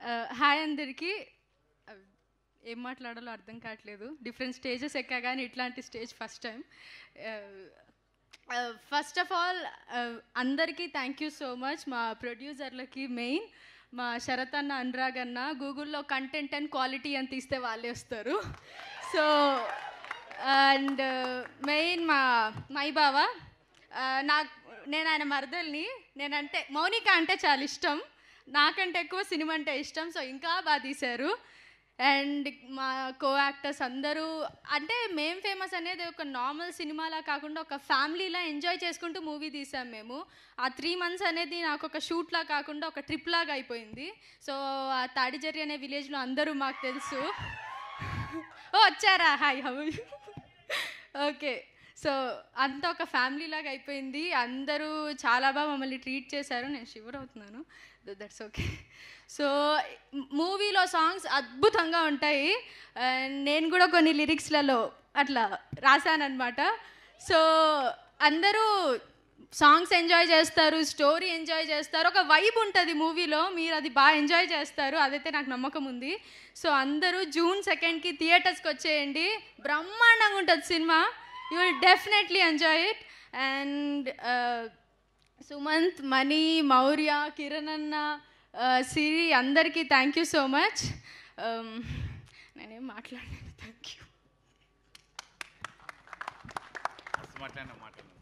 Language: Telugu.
హాయ్ అందరికీ Uh, ఏం మాట్లాడాలో అర్థం కావట్లేదు డిఫరెంట్ స్టేజెస్ ఎక్కా కానీ ఇట్లాంటి stage first time first of all అందరికీ థ్యాంక్ యూ సో మచ్ మా ప్రొడ్యూసర్లకి మెయిన్ మా శరత్ అన్న అనురాగ్ అన్న గూగుల్లో కంటెంట్ అండ్ క్వాలిటీ అని తీస్తే వాళ్ళే వస్తారు సో అండ్ మెయిన్ మా మై బావ నాకు నేను ఆయన మరదల్ని నేనంటే మౌనిక అంటే చాలా ఇష్టం నాకంటే ఎక్కువ సినిమా అంటే ఇష్టం సో ఇంకా బాగా తీశారు అండ్ మా కో యాక్టర్స్ అందరూ అంటే మేం ఫేమస్ అనేది ఒక నార్మల్ సినిమాలా కాకుండా ఒక ఫ్యామిలీలా ఎంజాయ్ చేసుకుంటూ మూవీ తీసాం మేము ఆ త్రీ మంత్స్ అనేది నాకు ఒక షూట్లా కాకుండా ఒక ట్రిప్ లాగా అయిపోయింది సో ఆ తాడిజరి అనే విలేజ్లో అందరూ మాకు తెలుసు ఓ వచ్చారా హాయ్ హౌ ఓకే సో అంతా ఒక ఫ్యామిలీ లాగా అయిపోయింది అందరూ చాలా బాగా మమ్మల్ని ట్రీట్ చేశారు నేను షివర్ అవుతున్నాను దట్స్ ఓకే సో మూవీలో సాంగ్స్ అద్భుతంగా ఉంటాయి అండ్ నేను కూడా కొన్ని లిరిక్స్లలో అట్లా రాశానమాట సో అందరూ సాంగ్స్ ఎంజాయ్ చేస్తారు స్టోరీ ఎంజాయ్ చేస్తారు ఒక వైబ్ ఉంటుంది మూవీలో మీరు అది బాగా ఎంజాయ్ చేస్తారు అదైతే నాకు నమ్మకం ఉంది సో అందరూ జూన్ సెకండ్కి థియేటర్స్కి వచ్చేయండి బ్రహ్మాండంగా ఉంటుంది cinema you will definitely enjoy it and Sumanth Mani Mourya Kiran అన్న సిరి అందరికీ థ్యాంక్ యూ సో మచ్ నేనేం మాట్లాడలేదు థ్యాంక్ యూ మస్తు మాట్లాడినా మాట్లాడినా